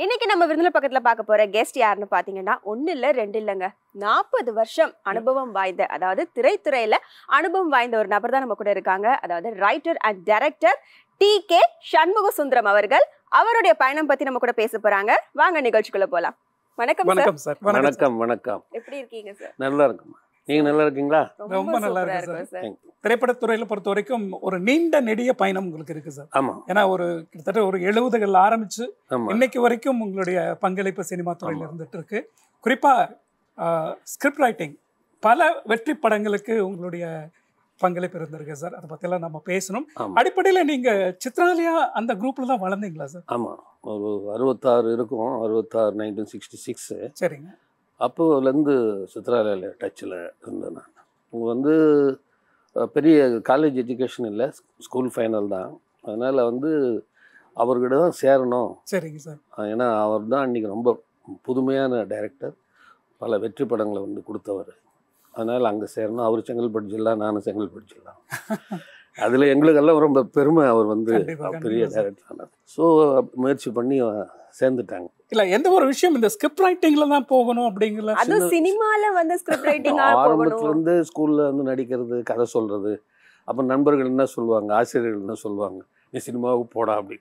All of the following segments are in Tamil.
இன்னைக்கு நம்ம விருந்தினர் பக்கத்துல பார்க்க போற கெஸ்ட் யாருன்னு பாத்தீங்கன்னா ஒண்ணு இல்ல ரெண்டு இல்லைங்க நாற்பது வருஷம் அனுபவம் வாய்ந்த அதாவது திரைத்துறையில அனுபவம் வாய்ந்த ஒரு நபர் தான் நம்ம கூட இருக்காங்க அதாவது writer and director T K Shanmuga Sundaram அவர்கள் அவருடைய பயணம் பத்தி நம்ம கூட பேச போறாங்க வாங்க நிகழ்ச்சிக்குள்ள போலாம் வணக்கம் சார் வணக்கம் சார் வணக்கம் வணக்கம் வணக்கம் எப்படி இருக்கீங்க சார் நல்லா இருக்குமா நீங்க நல்லா இருக்கீங்களா ரொம்ப நல்லா சூப்பரா இருக்கு இருக்கும் சார் திரைப்படத்துறையில பொறுத்த வரைக்கும் ஒரு நீண்ட நெடிய பயணம் உங்களுக்கு இருக்கு சார் ஆமா ஏன்னா ஒரு கிட்டத்தட்ட ஒரு எழுபதுகள் ஆரம்பிச்சு ஆமா இன்னைக்கு வரைக்கும் உங்களுடைய பங்களிப்பு சினிமா துறையில ஆமா. இருந்துட்டு இருக்கு குறிப்பா ஸ்கிரிப்ட் ரைட்டிங் பல வெற்றி படங்களுக்கு உங்களுடைய பங்களிப்பு இருந்திருக்கு சார் அதை பத்தியெல்லாம் நம்ம பேசணும் ஆமா அடிப்படையில நீங்க சித்ராலயா அந்த குரூப்ல தான் வளர்ந்தீங்களா சார் ஆமா ஒரு அறுபத்தாறு இருக்கும் அறுபத்தாறு நைன்டீன் சிக்ஸ்டி சிக்ஸு சரிங்க அப்போலேருந்து சித்ராலயில் டச்சில் இருந்தேன் நான் இங்க வந்து அஹ், பெரிய காலேஜ் எஜுகேஷன் இல்லை ஸ்கூல் ஃபைனல் தான் அதனால் வந்து அவர்கிட்ட தான் சேரணும் சரிங்க சார் அஹ், ஏன்னா அவர் தான் அன்றைக்கி ரொம்ப புதுமையான டைரக்டர் பல வெற்றி படங்களை வந்து கொடுத்தவர் அதனால் அங்கே சேரணும் அவர் செங்கல்பட்டு ஜில்லா நானும் செங்கல்பட்டு ஜில்லா அதில் எங்களுக்கெல்லாம் ரொம்ப பெருமை அவர் வந்து கண்டிப்பா, பெரிய கண்டிப்பா சார். டைரக்டர் ஆனார் ஸோ முயற்சி பண்ணி அஹ், சேர்ந்துட்டாங்க இல்ல எந்த ஒரு விஷயம் இந்த ஸ்கிரிப்ட் ரைட்டிங்ல தான் போகணும் அப்படிங்கிற அதுவும் சினிமால வந்து ஸ்கிரிப்ட் ரைட்டிங்கா ஆரம்பத்துல போகணும் இருந்து ஸ்கூல்ல வந்து நடிக்கிறது கதை சொல்றது அப்ப நண்பர்கள் என்ன சொல்லுவாங்க ஆசிரியர்கள் என்ன சொல்லுவாங்க நீ சினிமாவுக்கு போடா அப்படி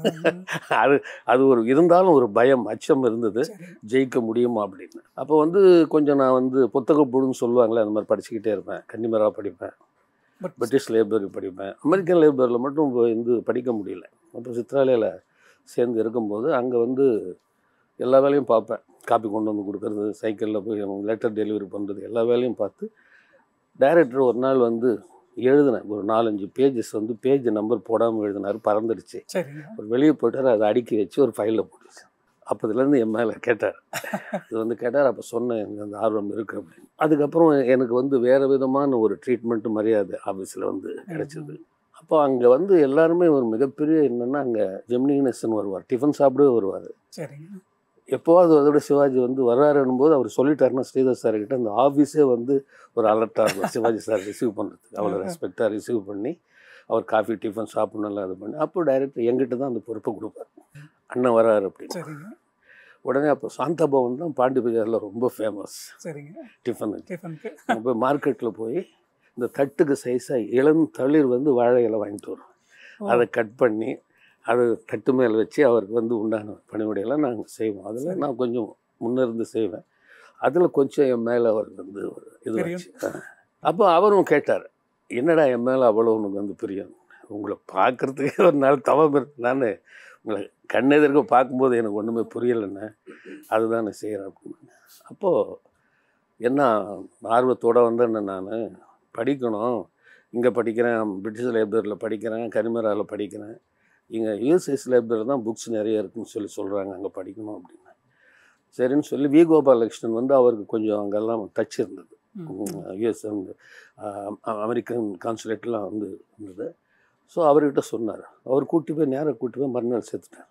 அது அது ஒரு இருந்தாலும் ஒரு பயம் அச்சம் இருந்தது ஜெயிக்க முடியுமா அப்படின்னு அப்போ வந்து கொஞ்சம் நான் வந்து புத்தக புழுன்னு சொல்லுவாங்களே அந்த மாதிரி படிச்சுக்கிட்டே இருப்பேன் கன்னிமரா படிப்பேன் பட் பிரிட்டிஷ் லைப்ரரி படிப்பேன் அமெரிக்கன் லைப்ரரியில் மட்டும் வந்து படிக்க முடியல அப்போ சித்ராலயில் சேர்ந்து இருக்கும்போது அங்கே வந்து எல்லா வேலையும் பார்ப்பேன் காப்பி கொண்டு வந்து கொடுக்கறது சைக்கிளில் போய் லெட்டர் டெலிவரி பண்ணுறது எல்லா வேலையும் பார்த்து டைரக்டர் ஒரு நாள் வந்து எழுதினேன் ஒரு நாலஞ்சு பேஜஸ் வந்து பேஜ் நம்பர் போடாமல் எழுதினார் பறந்துடுச்சு சரிங்க ஒரு வெளியே போயிட்டார் அதை அடுக்கி வச்சு ஒரு ஃபைலில் போட்டுச்சு அப்போதுலேருந்து என் மேலே கேட்டார் இது வந்து கேட்டார் அப்போ சொன்னேன் எனக்கு அந்த ஆர்வம் இருக்குது அப்படின்னு அதுக்கப்புறம் எனக்கு வந்து வேறு விதமான ஒரு ட்ரீட்மெண்ட்டு மரியாதை ஆஃபீஸில் வந்து கிடைச்சது அப்போ அங்கே வந்து எல்லாருமே ஒரு மிகப்பெரிய என்னென்னா அங்கே ஜெமினினஸ்ன்னு வருவார் டிஃபன் சாப்பிடவே வருவார் சரிங்க எப்போவாது அதோட சிவாஜி வந்து வர்றாருன்னும் போது அவர் சொல்லிட்டாருன்னா ஸ்ரீதர் சார் கிட்ட அந்த ஆஃபீஸே வந்து ஒரு அலர்ட்டாக இருக்கும் சிவாஜி சார் ரிசீவ் பண்ணுறதுக்கு அவ்வளோ ஆஹா. ரெஸ்பெக்டாக ரிசீவ் பண்ணி அவர் காஃபி டிஃபன் சாப்பிடணும்லாம் இது பண்ணி அப்போ டைரக்டர் எங்கிட்ட தான் அந்த பொறுப்பை கொடுப்பார் அண்ணன் வராரு அப்படின்னு சரிங்க உடனே அப்போ சாந்தா பவன் தான் பாண்டி பஜாரில் ரொம்ப ஃபேமஸ் சரிங்க டிஃபன் டிஃபனுக்கு நம்ம போய் மார்க்கெட்டில் போய் இந்த தட்டுக்கு சைஸாக இளம் தளிர் வந்து வாழை இலை வாங்கிட்டு வரும் அதை கட் பண்ணி அதை தட்டு மேலே வச்சு அவருக்கு வந்து உண்டான பணிவிடையெல்லாம் நாங்கள் செய்வோம் அதில் நான் கொஞ்சம் முன்னிருந்து செய்வேன் அதில் கொஞ்சம் என் மேலே அவருக்கு வந்து ஒரு இது பிரியம். வச்சு அப்போ அவரும் கேட்டார் என்னடா என் மேலே அவ்வளோ உனக்கு வந்து பிரியம் உங்களை பார்க்குறதுக்கே ஒரு நாள் தவம் இருக்கு நான் உங்களை கண்ணெதிர்க்க பார்க்கும்போது எனக்கு ஒன்றுமே புரியலைண்ணே அதுதான் நான் செய்கிறேன் அப்படின்னு அப்போது என்ன ஆர்வத்தோடு வந்தேன்னு நான் படிக்கணும் இங்கே படிக்கிறேன் பிரிட்டிஷ் லைப்ரரியில் படிக்கிறேன் கரிமராவில் படிக்கிறேன் இங்கே யூஎஸ்எஸ் லைப்ரரி தான் புக்ஸ் நிறைய இருக்குன்னு சொல்லி சொல்கிறாங்க அங்கே படிக்கணும் அப்படின்னு சரின்னு சொல்லி வி கோபாலகிருஷ்ணன் வந்து அவருக்கு கொஞ்சம் அங்கெல்லாம் டச் இருந்தது யூஎஸ் வந்து ஆஹ், அ- அமெரிக்கன் கான்சுலேட்லாம் வந்து இருந்தது ஸோ அவர்கிட்ட சொன்னார் அவர் கூட்டி போய் நேராக கூட்டி போய் மறுநாள் சேர்த்துட்டார்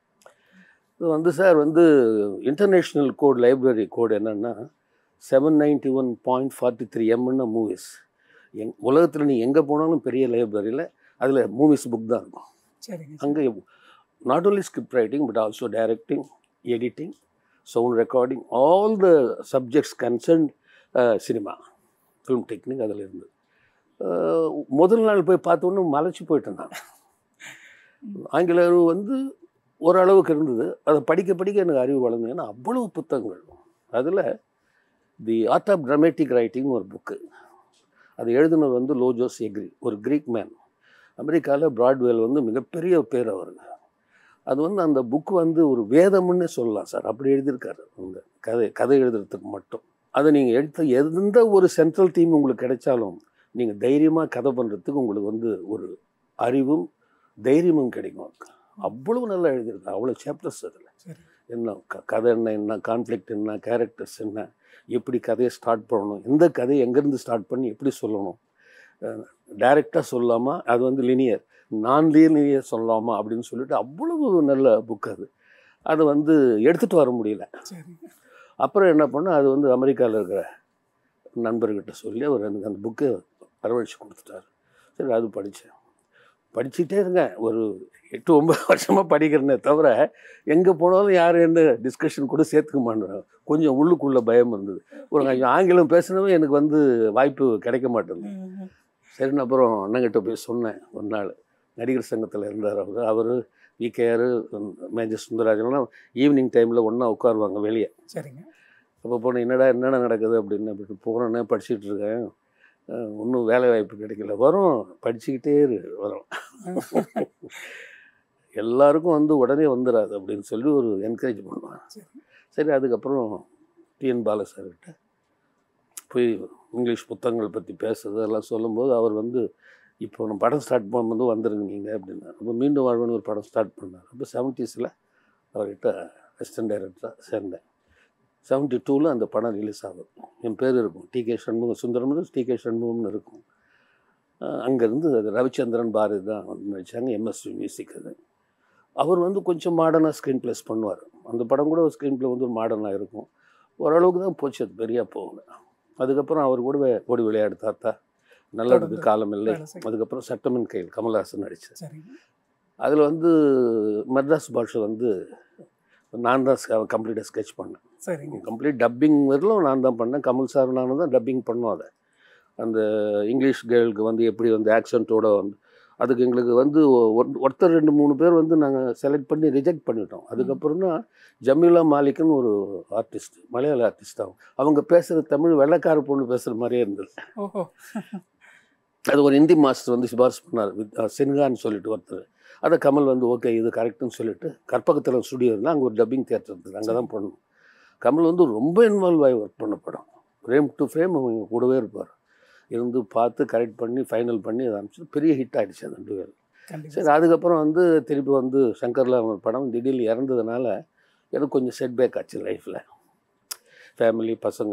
இது வந்து சார் வந்து இன்டர்நேஷ்னல் கோட் லைப்ரரி கோட் என்னென்னா seven ninety one point forty three எம்னா மூவிஸ் எங் உலகத்தில் நீ எங்கே போனாலும் பெரிய லைப்ரரியில் அதில் மூவிஸ் புக் தான் இருக்கும் சரிங்க அங்கே not only script writing but also directing editing sound recording all the subjects concern cinema film technique அதில் இருந்து அஹ், முதல் நாள் போய் பார்த்தோன்னு மலைச்சு போயிட்டேன் நான் ஆங்கில அறிவு வந்து ஓரளவுக்கு இருந்தது அதை படிக்க படிக்க எனக்கு அறிவு வளர்ந்து ஏன்னா அவ்வளவு புத்தகங்கள் அதில் the art of dramatic writing ஒரு புக்கு அது எழுதினவர் வந்து லோஜோஸ் எக்ரி ஒரு கிரீக் மேன் அமெரிக்காவில் பிராட்வேல் வந்து மிகப்பெரிய பேர் அவருக்கு அது வந்து அந்த புக் வந்து ஒரு வேதம்னே சொல்லலாம் சார் அப்படி எழுதியிருக்காரு அந்த கதை கதை எழுதுறதுக்கு மட்டும் அதை நீங்கள் எடுத்த எந்த ஒரு சென்ட்ரல் தீம் உங்களுக்கு கிடைச்சாலும் நீங்கள் தைரியமாக கதை பண்ணுறதுக்கு உங்களுக்கு வந்து ஒரு அறிவும் தைரியமும் கிடைக்கும் அவ்வளவு நல்லா எழுதியிருக்காரு அவ்வளோ சாப்டர்ஸ் அதில் சரி என்ன க- கதை என்ன என்ன கான்ஃப்ளிக்ட் என்ன கேரக்டர்ஸ் என்ன எப்படி கதையை ஸ்டார்ட் பண்ணணும் எந்த கதையை எங்கேருந்து ஸ்டார்ட் பண்ணி எப்படி சொல்லணும் டைரெக்டாக சொல்லாமல் அது வந்து லினியர் நான் லீனியர் சொல்லலாமா அப்படின்னு சொல்லிட்டு அவ்வளவு நல்ல புக் அது அதை வந்து எடுத்துகிட்டு வர முடியல சரிங்க அப்புறம் என்ன பண்ணோம் அது வந்து அமெரிக்காவில் இருக்கிற நண்பர்கிட்ட சொல்லி அவர் எனக்கு அந்த புக்கை வரவழைச்சு கொடுத்துட்டாரு சரி அது படித்தேன் படிச்சுட்டே இருங்க ஒரு எட்டு ஒன்பது வருஷமாக படிக்கிறேனே தவிர எங்கே போனாலும் யாரும் என்ன டிஸ்கஷன் கூட சேர்த்துக்க மாட்டேறாங்க கொஞ்சம் உள்ளுக்குள்ள பயம் இருந்தது ஒரு கொஞ்சம் ஆங்கிலம் பேசினவே எனக்கு வந்து வாய்ப்பு கிடைக்க மாட்டேங்குது சரின்னு அப்புறம் அண்ணங்கிட்ட போய் சொன்னேன் ஒரு நாள் நடிகர் சங்கத்தில் இருந்தார் அவர் அவர் விகேஆர் மேஜர் சுந்தரராஜன்லாம் ஈவினிங் டைமில் ஒன்றா உட்காருவாங்க வெளியே சரிங்க அப்போ போனேன் என்னடா என்னென்ன நடக்குது அப்படின்னு அப்படி போகிறேன்னே படிச்சுட்டு இருக்கேன் ஒன்றும் வேலை வாய்ப்பு கிடைக்கல வரும் படிச்சுக்கிட்டே இரு வரும் எல்லாருக்கும் வந்து உடனே வந்துடாது அப்படின்னு சொல்லி ஒரு என்கரேஜ் பண்ணுவாங்க சரி. சரி அதுக்கப்புறம் டிஎன் பால சார்கிட்ட போய் இங்கிலீஷ் புத்தகங்கள் பற்றி பேசுறது எல்லாம் சொல்லும்போது அவர் வந்து இப்போ நம்ம படம் ஸ்டார்ட் பண்ணும்போது வந்துருங்க நீங்கள் அப்படின்னாரு அப்போ மீண்டும் வாழ்வன் ஒரு படம் ஸ்டார்ட் பண்ணார் அப்போ செவன்ட்டீஸில் அவர்கிட்ட அசிஸ்டன்ட் டைரக்டராக சேர்ந்தேன் செவன்ட்டி டூவில் அந்த படம் ரிலீஸ் ஆகும் என் பேர் இருக்கும் T K Shanmugam Sundaram T K சண்முகம்னு இருக்கும் அங்கேருந்து அது ரவிச்சந்திரன் பாரதி தான் வந்து நடித்தாங்க எம்எஸ்வி மியூசிக் அது அவர் வந்து கொஞ்சம் மாடர்னாக ஸ்க்ரீன் ப்ளேஸ் பண்ணுவார் அந்த படம் கூட ஸ்க்ரீன் ப்ளே வந்து ஒரு மாடர்னாக இருக்கும் ஓரளவுக்கு தான் போச்சு அது பெரியா போகல அதுக்கப்புறம் அவர் கூட ஓடி விளையாடு தாத்தா நல்லதுக்கு தொடர்ந்து காலம் இல்லை வேலை செய்யும். அதுக்கப்புறம் சட்டமின் கையில் கமல்ஹாசன் நடித்தார் சரிங்க அதில் வந்து மெட்ராஸ் பாஷை வந்து நான் தான் கம்ப்ளீட்டாக ஸ்கெட்ச் பண்ணேன் சரிங்க கம்ப்ளீட் டப்பிங் வரலும் நான் தான் பண்ணேன் கமல் சார் நானும் தான் டப்பிங் பண்ணோம் அதை அந்த இங்கிலீஷ் கேர்ளுக்கு வந்து எப்படி வந்து ஆக்சென்ட்டோட வந்து அதுக்கு எங்களுக்கு வந்து ஒரு- ஒருத்தர் ரெண்டு மூணு பேர் வந்து நாங்கள் செலக்ட் பண்ணி ரிஜெக்ட் பண்ணிட்டோம் அதுக்கப்புறம் தான் ஜமீலா மாலிக்னு ஒரு ஆர்டிஸ்ட் மலையாள ஆர்டிஸ்ட் அவங்க அவங்க பேசுகிற தமிழ் வெள்ளைக்கார பொண்ணு பேசுகிற மாதிரியே இருந்தது ஓஹோ அது ஒரு ஹிந்தி மாஸ்டர் வந்து சிபாரிசு பண்ணார் வித் சின்ஹான்னு சொல்லிட்டு ஒருத்தர் அதை கமல் வந்து ஓகே இது கரெக்டுன்னு சொல்லிட்டு கற்பகத்தில் ஸ்டுடியோ இருந்தால் அங்கே ஒரு டப்பிங் தியேட்டர் இருந்தது அங்கே தான் பண்ணணும் கமல் வந்து ரொம்ப இன்வால்வ் ஆகி ஒர்க் பண்ண படம் ஃப்ரேம் டு ஃப்ரேம் அவங்க கூடவே இருப்பார் இருந்து பார்த்து கரெக்ட் பண்ணி ஃபைனல் பண்ணி அதை அனுப்பிச்சு பெரிய ஹிட் ஆகிடுச்சு அது ரெண்டு பேரும் கண்டிப்பா சரி அதுக்கப்புறம் வந்து திருப்பி வந்து சங்கர்ல ஒரு படம் திடீர்னு இறந்ததுனால எனக்கு கொஞ்சம் செட்பேக் ஆச்சு லைஃப்பில் ஃபேமிலி பசங்க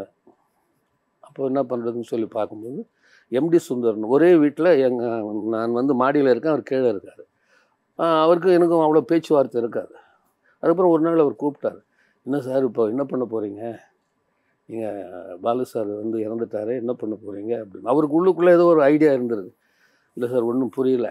அப்போ என்ன பண்ணுறதுன்னு சொல்லி பார்க்கும்போது எம்டி சுந்தரன் ஒரே வீட்டில் எங்கள் நான் வந்து மாடியில் இருக்கேன் அவர் கீழே இருக்கார் அவருக்கு எனக்கும் அவ்வளோ பேச்சுவார்த்தை இருக்காது அதுக்கப்புறம் ஒரு நாள் அவர் கூப்பிட்டார் என்ன சார் இப்போ என்ன பண்ண போகிறீங்க நீங்கள் பாலு சார் வந்து இறந்துட்டாரு என்ன பண்ண போகிறீங்க அப்படின்னு அவருக்கு உள்ளுக்குள்ளே ஏதோ ஒரு ஐடியா இருந்திருக்கு இல்லை சார் ஒன்றும் புரியல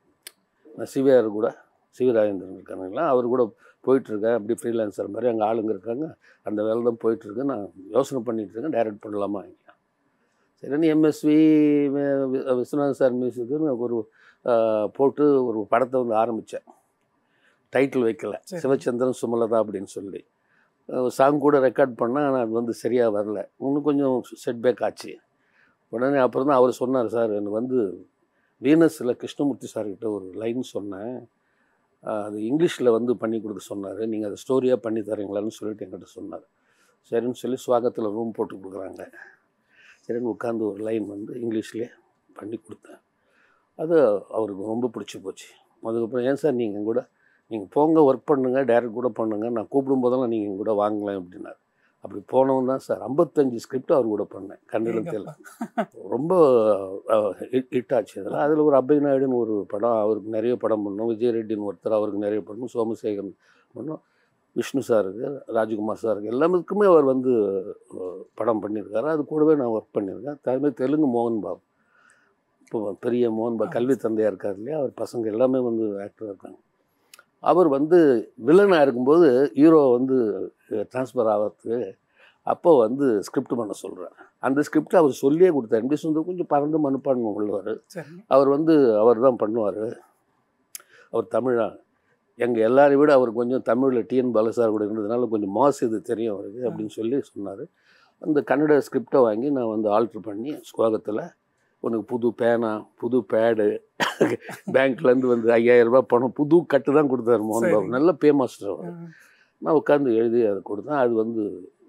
நான் சிவிஆர் கூட சிவராஜேந்திரன் இருக்கானுங்களா அவர் கூட போயிட்டுருக்கேன் அப்படி ஃப்ரீலான்சர் மாதிரி அங்கே ஆளுங்க இருக்காங்க அந்த வேலை தான் போயிட்டுருக்கு நான் யோசனை பண்ணிட்டு இருக்கேன் டைரக்ட் பண்ணலாமா சரின்னு எம்எஸ்வி விஸ்வநாத் சார் மியூசிக்குன்னு ஒரு அஹ், போட்டு ஒரு படத்தை வந்து ஆரம்பித்தேன் டைட்டில் வைக்கல சரி. சிவச்சந்திரன் சுமலதா அப்படின்னு சொல்லி சாங் கூட ரெக்கார்ட் பண்ணேன் ஆனால் அது வந்து சரியாக வரல இன்னும் கொஞ்சம் செட்பேக் ஆச்சு உடனே அப்புறம் தான் அவர் சொன்னார் சார் எனக்கு வந்து வீனஸில் கிருஷ்ணமூர்த்தி சார்கிட்ட ஒரு லைன் சொன்னேன் ஆஹ் அது இங்கிலீஷில் வந்து பண்ணி கொடுக்க சொன்னார் நீங்கள் அதை ஸ்டோரியாக பண்ணி தரீங்களான்னு சொல்லிட்டு என்கிட்ட சொன்னார் சரின்னு சொல்லி சுவாகத்தில் ரூம் போட்டு கொடுக்குறாங்க சரின்னு உட்காந்து ஒரு லைன் வந்து இங்கிலீஷ்லேயே பண்ணி கொடுத்தேன் அது அவருக்கு ரொம்ப பிடிச்சி போச்சு அதுக்கப்புறம் ஏன் சார் நீங்கள் கூட நீங்கள் போங்க ஒர்க் பண்ணுங்கள் டைரக்ட் கூட பண்ணுங்கள் நான் கூப்பிடும் போதெல்லாம் நீங்கள் என் கூட வாங்கலாம் அப்படின்னாரு அப்படி போனவன் தான் சார் ஐம்பத்தஞ்சு ஸ்கிரிப்ட் அவர் கூட பண்ணேன் கன்னடத்தில் ரொம்ப ஹிட் ஆச்சு அதில் அதில் ஒரு அபய் நாயுடுன்னு ஒரு படம் அவருக்கு நிறைய படம் பண்ணோம் விஜய் ரெட்டின்னு ஒருத்தர் அவருக்கு நிறைய படம் சோமசேகரன் பண்ணோம் விஷ்ணு சாருக்கு ராஜ்குமார் சாருக்கு எல்லாத்துக்குமே அவர் வந்து அஹ், படம் பண்ணியிருக்காரு அது கூடவே நான் ஒர்க் பண்ணியிருக்கேன் அதுமாதிரி தெலுங்கு மோகன் பாபு இப்போ பெரிய மோகன் பாபு கல்வி தந்தையாக இருக்கார் இல்லையா அவர் பசங்க எல்லாமே வந்து ஆக்டராக இருக்காங்க அவர் வந்து வில்லனாக இருக்கும்போது ஹீரோ வந்து ட்ரான்ஸ்ஃபர் ஆகிறதுக்கு அப்போ வந்து ஸ்கிரிப்ட் பண்ண சொல்கிறார் அந்த ஸ்கிரிப்ட் அவர் சொல்லியே கொடுத்தார் எம்பி சுந்தர் கொஞ்சம் பறந்து மனுப்பான்மை உள்ளவர் சரிங்க அவர் வந்து அவர் தான் பண்ணுவார் அவர் தமிழா எங்கள் எல்லாரையும் விட அவர் கொஞ்சம் தமிழில் டிஎன் பாலசார் கூட இருந்ததுனால கொஞ்சம் மாஸ் இது தெரியும் அவருக்கு அப்படின்னு சொல்லி சொன்னார் அந்த கன்னட ஸ்கிரிப்டை வாங்கி நான் வந்து ஆல்ட்ரு பண்ணி ஸ்லோகத்தில் உனக்கு புது பேனா புது பேடு பேங்க்லேருந்து வந்து ஐயாயிரம் ரூபாய் பணம் புது கட்டு தான் கொடுத்தாரு மோகன் பாபு சரி. நல்ல பே மாஸ்டர் அவர் ஆ, நான் உட்காந்து எழுதி அதை கொடுத்தேன் அது வந்து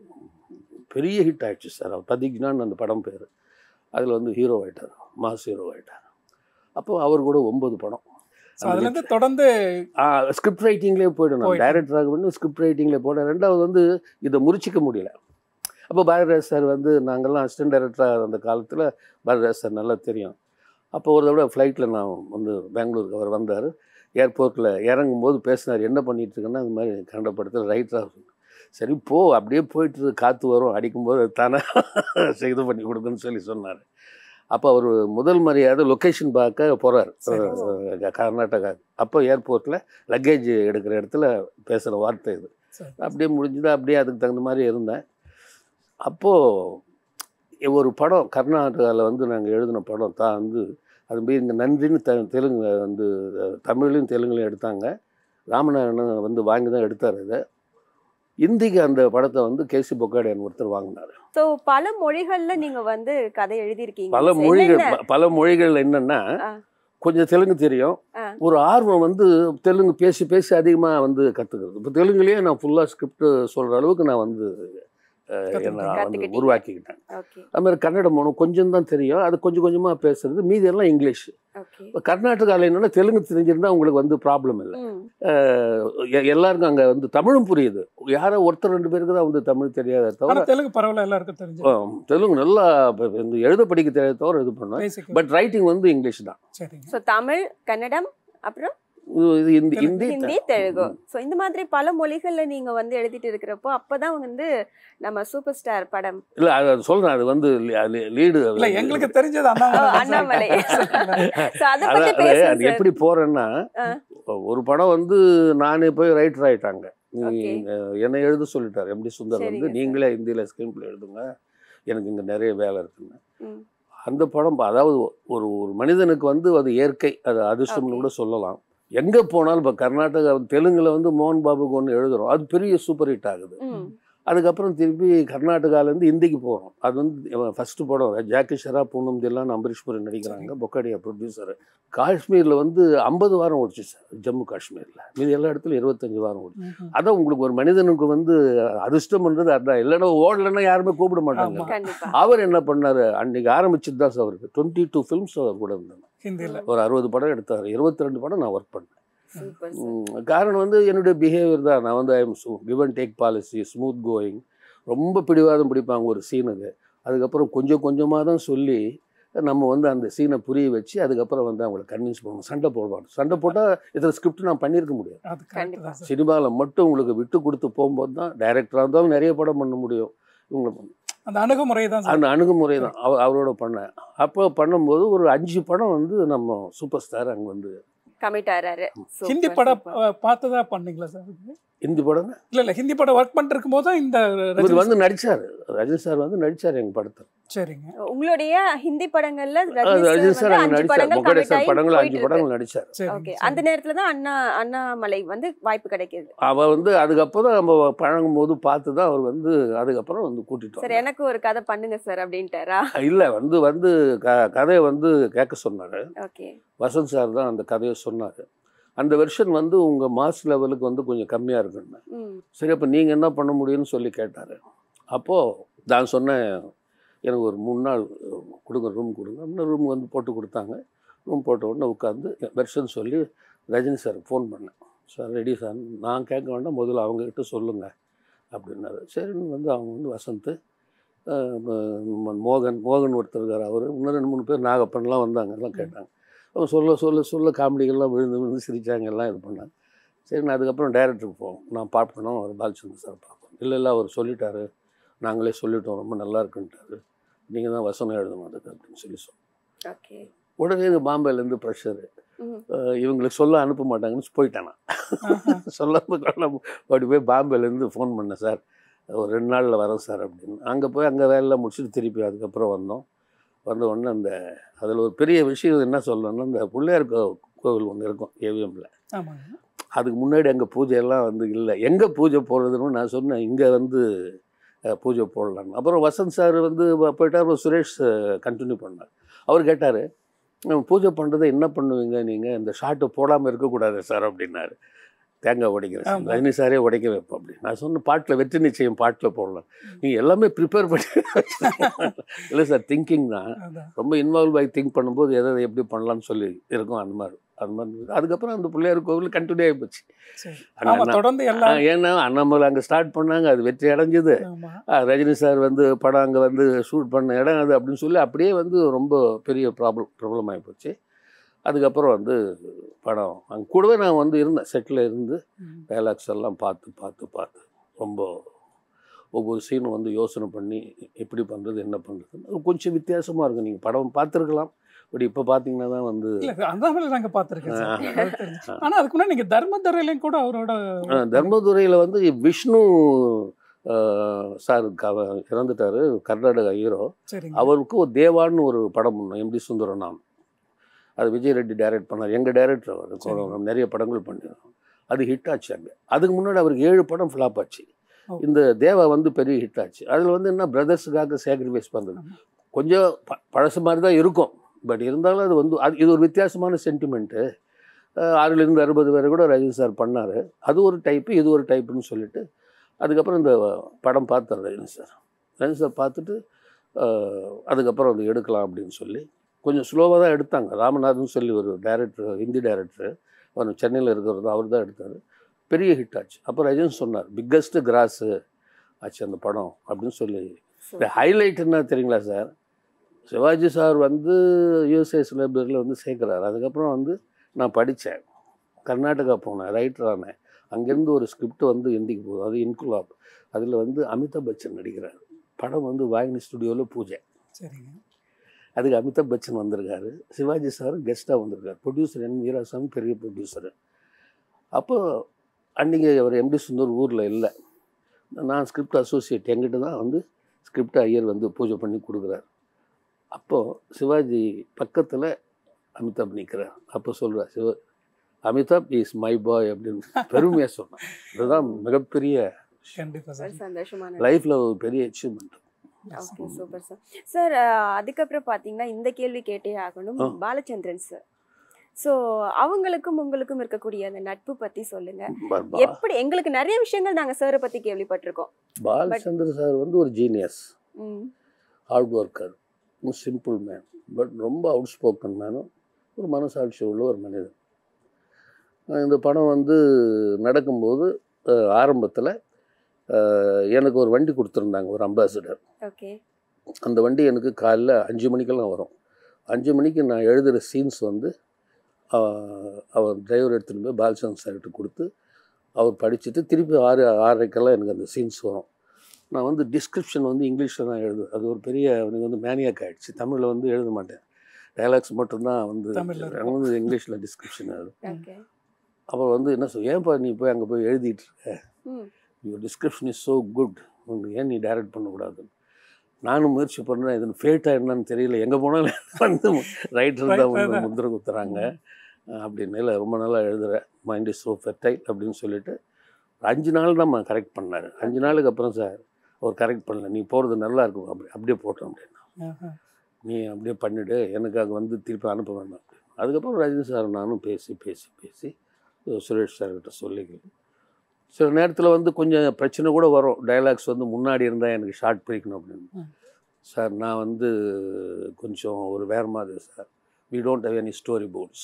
பெரிய ஹிட் ஆயிடுச்சு சார் அவர் பதிக்னான்னு அந்த படம் பேர் அதில் வந்து ஹீரோ ஆயிட்டார் மாஸ் ஹீரோ ஆயிட்டார் அப்போ அவர் கூட ஒன்பது படம் so அதுல இருந்து தொடர்ந்து ஸ்கிரிப்ட் ரைட்டிங்லேயே போய்டும் நான் போயிட்டு. டைரக்டராக பண்ணி ஸ்கிரிப்ட் ரைட்டிங்லேயே போனேன் ரெண்டாவது வந்து இதை முறிச்சிக்க முடியல அப்போ பாரதிராஜ் சார் வந்து நாங்கள்லாம் அசிஸ்டன்ட் டைரக்டராக அந்த காலத்தில் பாரதிராஜ் சார் நல்லா தெரியும் அப்போ ஒரு தடவை ஃப்ளைட்டில் நான் வந்து பெங்களூருக்கு அவர் வந்தார் ஏர்போர்ட்டில் இறங்கும்போது பேசினார் என்ன பண்ணிட்டு இருக்கேன்னா இந்த மாதிரி கன்னட படத்தில் ரைட்டராக சரி போ அப்படியே போயிட்டு இரு, காற்று வரும் அடிக்கும்போது அது தானே இது பண்ணி கொடுக்குன்னு சொல்லி சொன்னார் அப்போ அவர் முதல் மரியாதை லொக்கேஷன் பார்க்க போகிறார் சரி. கர்நாடகா அப்போ ஏர்போர்ட்டில் லக்கேஜ் எடுக்கிற இடத்துல பேசுகிற வார்த்தை இது சரி. அப்படியே முடிஞ்சுது அப்படியே அதுக்கு தகுந்த மாதிரி இருந்தேன் அப்போது ஒரு படம் கர்நாடகாவில் வந்து நாங்கள் எழுதின படம் தான் வந்து அது போய் இந்த நன்றின்னு த தெலுங்கு வந்து தமிழ்லையும் தெலுங்குலையும் எடுத்தாங்க ராமநாதன் வந்து வாங்கி தான் எடுத்தார் இதை இந்திக்கு அந்த படத்தை வந்து கேசி பொக்காடியன் ஒருத்தர் வாங்கினார் சோ பல மொழிகள்ல நீங்க வந்து கதை எழுதியிருக்கீங்க பல So, மொழிகள் என்னென்ன? ப- பல மொழிகள் என்னன்னா ஆ. கொஞ்சம் தெலுங்கு தெரியும் ஆ. ஒரு ஆர்வம் வந்து தெலுங்கு பேசி பேசி அதிகமாக வந்து கற்றுக்கிறது இப்போ தெலுங்குலேயே நான் ஃபுல்லாக ஸ்கிரிப்ட் சொல்கிற அளவுக்கு நான் வந்து அஹ், என்ன வந்து கத்துக்கிட்டீங்க. உருவாக்கிக்கிட்டேன் ஓகே அது மாதிரி கன்னடம் ஒன்று கொஞ்சம் தான் தெரியும் அது கொஞ்சம் கொஞ்சமாக பேசுறது மீதி எல்லாம் இங்கிலீஷ் ஓகே இப்போ கர்நாடகாவில் என்னன்னா தெலுங்கு தெரிஞ்சிருந்தா உங்களுக்கு வந்து ப்ராப்ளம் இல்லை ம் அஹ், எ- எல்லாருக்கும் அங்கே வந்து தமிழும் புரியுது யாரோ ஒருத்தர் ரெண்டு பேருக்கு தான் வந்து தமிழ் தெரியாத தவிர ஆனா தெலுங்கு பரவாயில்ல எல்லாருக்கும் தெரிஞ்சு அஹ், தெலுங்கு நல்லா இப்ப இந்த எழுத படிக்க தெரியாத தவிர இது பண்ணுவேன் பேசிக் பட் ரைட்டிங் வந்து இங்கிலீஷ் தான் சரிங்க சோ தமிழ் கன்னடம் அப்புறம் இது இது ஹிந்தி தெலுங்கு. ஹிந்தி ஹிந்தி தெலுங்கு சோ இந்த மாதிரி பல மொழிகள்ல நீங்க வந்து எழுதிட்டு இருக்கிறப்போ அப்பதான் வந்து நம்ம சூப்பர் ஸ்டார் படம் இல்லை அது சொல்கிறேன் அது வந்து லீடு இல்ல எங்களுக்கு தெரிஞ்சது அண்ணாமலை ஓ, தான் அண்ணாமலை சார். சோ அத பத்தி அதான் அது பேசுங்க அது சார் எப்படி போறேன்னா ஆ. ஒரு படம் வந்து நானே போய் ரைட்டர் ஆயிட்டாங்க Okay. நீங்க என்னை எழுத சொல்லிட்டார் எம்டி சுந்தர் சரிங்க வந்து சார். நீங்களே ஹிந்தியில் ஸ்கிரீன் பிளே எழுதுங்க எனக்கு இங்கே நிறைய வேலை இருக்குன்னு ம். அந்த படம் பா- அதாவது ஒரு ஒரு மனிதனுக்கு வந்து அது இயற்கை அது அதிர்ஷ்டம்னு Okay. கூட சொல்லலாம் எங்கே போனாலும் இப்போ கர்நாடகா தெலுங்குல வந்து மோகன் பாபுக்கு ஒன்று எழுதுறோம் அது பெரிய சூப்பர் ஹிட் ஆகுது ம் அதுக்கப்புறம் திருப்பி கர்நாடகாலேருந்து ஹிந்திக்கு போகிறோம் அது வந்து ஃபஸ்ட்டு படம் ஜாக்கி ஷரா பூனம் தில்லான் அம்பரீஷ் புரி நடிக்கிறாங்க பொக்காடியா ப்ரொடியூசர் காஷ்மீரில் வந்து ஐம்பது வாரம் ஓடிச்சு சார் ஜம்மு காஷ்மீரில் மீதி எல்லா இடத்துலையும் இருபத்தஞ்சு வாரம் ஓடிச்சு ம்ஹும். அதான் உங்களுக்கு ஒரு மனிதனுக்கு வந்து அதிர்ஷ்டம்ன்றது அதான் இல்லைன்னா ஓடலைன்னா யாருமே கூப்பிட மாட்டாங்க ஆமா. கண்டிப்பா அவர் என்ன பண்ணாரு அன்னைக்கு ஆரம்பிச்சது தான் சார் அவருக்கு டுவெண்ட்டி டூ ஃபிலிம்ஸ் அவர் கூட இருந்தாங்க ஹிந்தியில ஒரு அறுபது படம் எடுத்தார் இருபத்தி ரெண்டு படம் நான் ஒர்க் பண்ணேன் சூப்பர் ம், காரணம் வந்து என்னுடைய பிஹேவியர் தான் நான் வந்து I'm give and take policy smooth going ரொம்ப பிடிவாதம் பிடிப்பாங்க ஒரு சீனுக்கு அதுக்கப்புறம் கொஞ்சம் கொஞ்சமாக தான் சொல்லி நம்ம வந்து அந்த சீனை புரிய வச்சு அதுக்கப்புறம் வந்து அவங்கள கன்வின்ஸ் பண்ணணும் சண்டை போடுவாங்க சண்டை போட்டால் இதில் ஸ்கிரிப்ட் நான் பண்ணியிருக்க முடியாது அது கரெக்ட் தான் சார் சினிமாவில் மட்டும் உங்களுக்கு விட்டு கொடுத்து போகும்போது தான் டைரக்டராக இருந்தாலும் நிறைய படம் பண்ண முடியும் இவங்களை அந்த அணுகுமுறை தான் சார் அந்த அணுகுமுறை தான் அவ அவரோட பண்ணேன் அப்போ பண்ணும்போது ஒரு அஞ்சு படம் வந்து நம்ம சூப்பர் ஸ்டார் அங்கே வந்து கமிட் ஆறாரு ஹிந்தி Super, படம் super. அஹ், பார்த்ததா பண்ணீங்களா சார் இந்தி படம் இல்ல இல்ல ஹிந்தி படம் ஒர்க் பண்ணிட்டு இருக்கும்போது தான் இந்த இவர் ரஜினி வந்து நடிச்சார் ரஜினி சார் வந்து நடிச்சார் எங்கள் படத்தை சரிங்க உங்களுடைய ஹிந்தி படங்கள்ல அது ரஜினி சார் அங்கே அஞ்சு நடிச்சார் படங்கள் முகடே commit சார் ஆகி படங்கள் அஞ்சு போயிட்டு படங்கள் நடிச்சார் சரி ஓகே அந்த நேரத்துல தான் அண்ணா அண்ணாமலை வந்து வாய்ப்பு கிடைக்குது அவ வந்து அதுக்கப்புறம் நம்ம பழகும் போது பார்த்து தான் அவர் வந்து அதுக்கப்புறம் வந்து கூட்டிட்டு சார் வந்தார். எனக்கு ஒரு கதை பண்ணுங்க சார் அப்படின்ட்டாரா இல்ல வந்து வந்து க கதையை வந்து கேட்க சொன்னார் ஓகே வசந்த் சார் தான் அந்த கதையை சொன்னார் அந்த வெர்ஷன் வந்து உங்கள் மாஸ் லெவலுக்கு வந்து கொஞ்சம் கம்மியாக இருக்குன்னு ம் சரி அப்போ நீங்கள் என்ன பண்ண முடியும்னு சொல்லி கேட்டார் அப்போது நான் சொன்னேன் எனக்கு ஒரு மூணு நாள் கொடுங்க ரூம் கொடுங்க இன்னும் ரூம் வந்து போட்டு கொடுத்தாங்க ரூம் போட்ட உடனே உட்காந்து வெர்ஷன் சொல்லி ரஜினி சார் ஃபோன் பண்ணேன் சார் ரெடி சார் நான் கேட்க வேண்டாம் முதல்ல அவங்கக்கிட்ட சொல்லுங்கள் அப்படின்னாரு சரின்னு வந்து அவங்க வந்து வசந்த் அஹ், ம- மோகன் மோகன் ஒருத்தர் இருக்கார் அவர் இன்னும் ரெண்டு மூணு பேர் நாகப்பன்லாம் வந்தாங்க எல்லாம் கேட்டாங்க அவங்க சொல்ல சொல்ல சொல்ல காமெடிகள்லாம் விழுந்து விழுந்து சிரிச்சாங்க எல்லாம் இது பண்ணாங்க சரி நான் அதுக்கப்புறம் டைரக்டருக்கு போவோம் நான் பார்க்கணும் அவர் பாலச்சந்திர சார் பார்க்கணும் இல்லை இல்லை அவர் சொல்லிட்டாரு நாங்களே சொல்லிட்டோம் ரொம்ப நல்லா இருக்குன்ட்டாரு நீங்கள் தான் வசனம் எழுதணும் அதுக்கு அப்படின்னு சொல்லி சொன்னோம் ஓகே உடனே இந்த பாம்பேலேருந்து ப்ரெஷரு ம் இவங்களுக்கு சொல்ல அனுப்ப மாட்டாங்கன்னு போயிட்டேன் நான் ஆஹா. சொல்லாம கொள்ளாம அப்படி போய் பாம்பேலேருந்து ஃபோன் பண்ணேன் சார் ஒரு ரெண்டு நாளில் வரேன் சார் அப்படின்னு அங்கே போய் அங்கே வேலையெல்லாம் முடிச்சுட்டு திருப்பி அதுக்கப்புறம் வந்தோம் வந்த உடனே அந்த அதில் ஒரு பெரிய விஷயம் என்ன சொல்லணும்னா இந்த பிள்ளையார் கோ- கோவில் ஒன்று இருக்கும் ஏவிஎம்ல ஆமாங்க அதுக்கு முன்னாடி அங்கே பூஜையெல்லாம் வந்து இல்லை எங்கே பூஜை போடுறதுன்னு நான் சொன்னேன் இங்கே வந்து அஹ், பூஜை போடலான்னு அப்புறம் வசந்த் சார் வந்து வ- போயிட்டார் அப்புறம் சுரேஷ் கண்டினியூ பண்ணார் அவர் கேட்டார் பூஜை பண்ணுறதை என்ன பண்ணுவீங்க நீங்கள் இந்த ஷார்ட்டை போடாமல் இருக்கக்கூடாது சார் அப்படின்னாரு தேங்காய் உடைக்கிறேன் சார். ஆமா. ரஜினி சாரே உடைக்க வைப்போம் அப்படி நான் சொன்ன பாட்டில் வெற்றி நிச்சயம் பாட்டில் போடலாம் நீங்கள் எல்லாமே ப்ரிப்பேர் பண்ணி இல்லை சார் திங்கிங் தான் அதான் ரொம்ப இன்வால்வ் ஆகி திங்க் பண்ணும்போது எதை எதை எப்படி பண்ணலாம்னு சொல்லி இருக்கும் அந்த மாதிரி அது மாதிரி இருந்தது. அதுக்கப்புறம் அந்த பிள்ளையார் கோவில் கண்டினியூ ஆகி போச்சு சரி அண்ணா, ஆமா அண்ணா. தொடர்ந்து எல்லாம் ஆ, ஏன்னா அண்ணாமலை அங்கே ஸ்டார்ட் பண்ணாங்க அது வெற்றி அடைஞ்சது ஆமா ஆ, ரஜினி சார் வந்து படம் அங்கே வந்து ஷூட் பண்ண இடம் அது அப்படின்னு சொல்லி அப்படியே வந்து ரொம்ப பெரிய ப்ராப்ளம் ப்ராப்ளம் ஆகி போச்சு அதுக்கப்புறம் வந்து படம் அங்கே கூடவே நான் வந்து இருந்தேன் செட்டில் இருந்து ம். டைலாக்ஸ் எல்லாம் பார்த்து பார்த்து பார்த்து ரொம்ப ஒவ்வொரு சீனும் வந்து யோசனை பண்ணி எப்படி பண்ணுறது என்ன பண்ணுறது கொஞ்சம் வித்தியாசமாக இருக்கும் நீங்கள் படம் பார்த்துருக்கலாம் பட் இப்போ பார்த்தீங்கன்னா தான் வந்து இல்ல அதான் நாங்க பார்த்திருக்கேன் சார் ஆஹா. அது தெரிஞ்சு. ஆனா அதுக்கு முன்னாடி நீங்க தர்மதுரையிலையும் கூட அவரோட ஆ, தர்மதுரையில் வந்து விஷ்ணு சார் இறந்துட்டார் கர்நாடகா ஹீரோ சரிங்க அவருக்கு ஒரு தேவான்னு ஒரு படம் பண்ணோம் எம்டி சுந்தரம் நாம் அது விஜய் ரெட்டி டைரக்ட் பண்ணார் எங்கள் டைரக்டர் அவர் சரி. நம்ம நிறைய படங்கள் பண்ணியிருக்கோம் அது ஹிட் ஆச்சு அங்கே அதுக்கு முன்னாடி அவருக்கு ஏழு படம் ஃப்ளாப் ஆச்சு ஓ. இந்த தேவா வந்து பெரிய ஹிட் ஆச்சு அதில் வந்து என்ன பிரதர்ஸுக்காக சாக்ரிஃபைஸ் பண்ணுறது ஆமா. கொஞ்சம் ப- பழசு மாதிரி தான் இருக்கும் பட் இருந்தாலும் அது வந்து அது இது ஒரு வித்தியாசமான சென்டிமெண்ட்டு ஆறுலேருந்து அறுபது பேர் கூட ரஜினி சார் பண்ணார் அது ஒரு டைப்பு இது ஒரு டைப்புன்னு சொல்லிட்டு அதுக்கப்புறம் இந்த படம் பார்த்தார் ரஜினி சார் ரஜினி சார் பார்த்துட்டு அஹ், அதுக்கப்புறம் அது எடுக்கலாம் அப்படின்னு சொல்லி கொஞ்சம் ஸ்லோவாக தான் எடுத்தாங்க ராமநாதன் சொல்லி ஒரு டைரக்டர் ஹிந்தி டைரக்டர் அவர் சென்னையில் இருக்கிறது அவர் தான் எடுத்தார் பெரிய ஹிட் ஆச்சு அப்போ ரஜினி சொன்னார் பிக்கஸ்ட் கிராஸு ஆச்சு அந்த படம் அப்படின்னு சொல்லி இந்த ஹைலைட் என்ன தெரியுங்களா சார் சிவாஜி சார் வந்து யூஎஸ்எஸ் லைப்ரரியில் வந்து சேர்க்குறாரு அதுக்கப்புறம் வந்து நான் படித்தேன் கர்நாடகா போனேன் ரைட்டர் ஆனேன் அங்கேருந்து ஒரு ஸ்கிரிப்ட் வந்து ஹிந்திக்கு போகுது அது இன்குலாப் அதில் வந்து அமிதாப் பச்சன் நடிக்கிறார் படம் வந்து வாகினி ஸ்டுடியோவில் பூஜை சரிங்க அதுக்கு அமிதாப் பச்சன் வந்திருக்காரு சிவாஜி சார் கெஸ்ட்டாக வந்திருக்காரு ப்ரொடியூசர் என் வீராசாமி பெரிய ப்ரொடியூசர் அப்போ அன்றைக்கி அவர் எம்டி சுந்தர் ஊரில் இல்லை நான் ஸ்கிரிப்ட் அசோசியேட் என்கிட்ட தான் வந்து ஸ்கிரிப்ட் ஐயர் வந்து பூஜை பண்ணி கொடுக்குறாரு அப்போது சிவாஜி பக்கத்தில் அமிதாப் நிற்கிறார் அப்போ சொல்கிறார் Siva Amitabh is my boy அப்படின்னு பெருமையாக சொன்னான் இதுதான் மிகப்பெரிய கண்டிப்பா சார் சார் சந்தோஷமான லைஃப்பில் ஒரு பெரிய achievement okay super sir sir அதுக்கப்புறம் பார்த்தீங்கன்னா இந்த கேள்வி கேட்டே ஆகணும் ஆ. பாலச்சந்திரன் சார் ஸோ அவங்களுக்கும் உங்களுக்கும் இருக்கக்கூடிய அந்த நட்பு பத்தி சொல்லுங்க பர்பா எப்படி எங்களுக்கு நிறைய விஷயங்கள் நாங்க சாரை பத்தி கேள்விப்பட்டிருக்கோம் பாலச்சந்திர சார் வந்து ஒரு genius hmm hard worker simple man but ரொம்ப அவுட் ஸ்போக்கன் மேனும் ஒரு மனசாட்சி உள்ள ஒரு மனிதன் அஹ் இந்த படம் வந்து நடக்கும்போது ஆரம்பத்தில் எனக்கு ஒரு வண்டி கொடுத்துருந்தாங்க ஒரு அம்பாசிடர் ஓகே அந்த வண்டி எனக்கு காலைல அஞ்சு மணிக்கெல்லாம் வரும் அஞ்சு மணிக்கு நான் எழுதுகிற சீன்ஸ் வந்து ஆஹ், அவர் டிரைவர் எடுத்துகிட்டு போய் பாலச்சந்திரன் சார்கிட்ட கொடுத்து அவர் படிச்சுட்டு திருப்பி ஆறு ஆறரைக்கெல்லாம் எனக்கு அந்த சீன்ஸ் வரும் நான் வந்து டிஸ்கிரிப்ஷன் வந்து இங்கிலீஷில் தான் எழுதுவேன் அது ஒரு பெரிய எனக்கு வந்து மேனியாக் ஆகிடுச்சு தமிழில் வந்து எழுத மாட்டேன் டைலாக்ஸ் மட்டும்தான் வந்து தமிழ்ல இருக்கும். நான் வந்து இங்கிலீஷில் டிஸ்கிரிப்ஷன் எழுதுவேன் ஓகே அப்புறம் வந்து என்ன சொல் ஏன்ப்பா நீ போய் அங்கே போய் எழுதிட்டு இருக்க hmm your description is so good உனக்கு ஏன் நீ டைரக்ட் பண்ணக்கூடாது நானும் முயற்சி பண்ணுறேன் இது ஃபேட்டாக என்னன்னு தெரியல எங்கே போனாலும் வந்து ரைட்டர் தான் வந்து Right, முத்திரை குத்துறாங்க அப்படின்னு இல்லை ரொம்ப நாளாக எழுதுகிறேன் மைண்ட் இஸ் ஸோ ஃபெர்டைல் அப்படின்னு சொல்லிட்டு அஞ்சு நாள் தான் கரெக்ட் பண்ணார் அஞ்சு நாளுக்கு அப்புறம் சார் அவர் கரெக்ட் பண்ணல நீ போகிறது நல்லா இருக்கும் அப்படி அப்படியே போட்டோம் அப்படின்னா ஆஹா. நீ அப்படியே பண்ணிவிடு எனக்காக வந்து திருப்பி அனுப்ப வேண்டாம் அப்படின்னு. அதுக்கப்புறம் ரஜினி சார் நானும் பேசி பேசி பேசி சுரேஷ் சார்கிட்ட சொல்லி சில நேரத்தில் வந்து கொஞ்சம் பிரச்சனை கூட வரும் டைலாக்ஸ் வந்து முன்னாடி இருந்தால் எனக்கு ஷார்ட் பிடிக்கணும் அப்படின்னு ம். சார் நான் வந்து கொஞ்சம் ஒரு வேறு மாதிரி sir we don't have any story boards